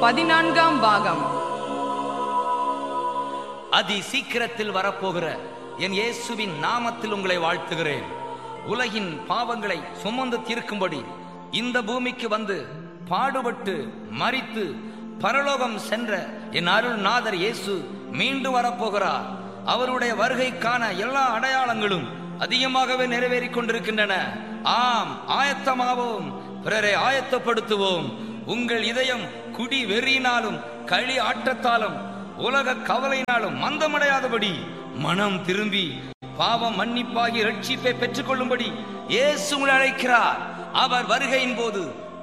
பதினான்காம் பாகம் அதி சீக்கிரத்தில் வரப்போகிற என் இயேசுவின் நாமத்தில் உங்களை வாழ்த்துகிறேன் உலகின் பாவங்களை சுமந்து தீர்க்கும்படி இந்த பூமிக்கு வந்து பாடுபட்டு மரித்து பரலோகம் சென்ற என் அருள்நாதர் இயேசு மீண்டும் வரப்போகிறார் அவருடைய வருகைக்கான எல்லா அடையாளங்களும் அதிகமாகவே நிறைவேறிக் கொண்டிருக்கின்றன ஆம் ஆயத்தமாவோம் பிறரை ஆயத்தப்படுத்துவோம் உங்கள் இதயம் குடி வெறியினாலும் களி ஆட்டத்தாலும் உலக கவலையினாலும் மந்தமடையாதபடி மனம் திரும்பி பாவம் மன்னிப்பாகி ரட்சிப்பை பெற்றுக் கொள்ளும்படி இயேசு உங்களை அழைக்கிறார் அவர் வருகையின் போது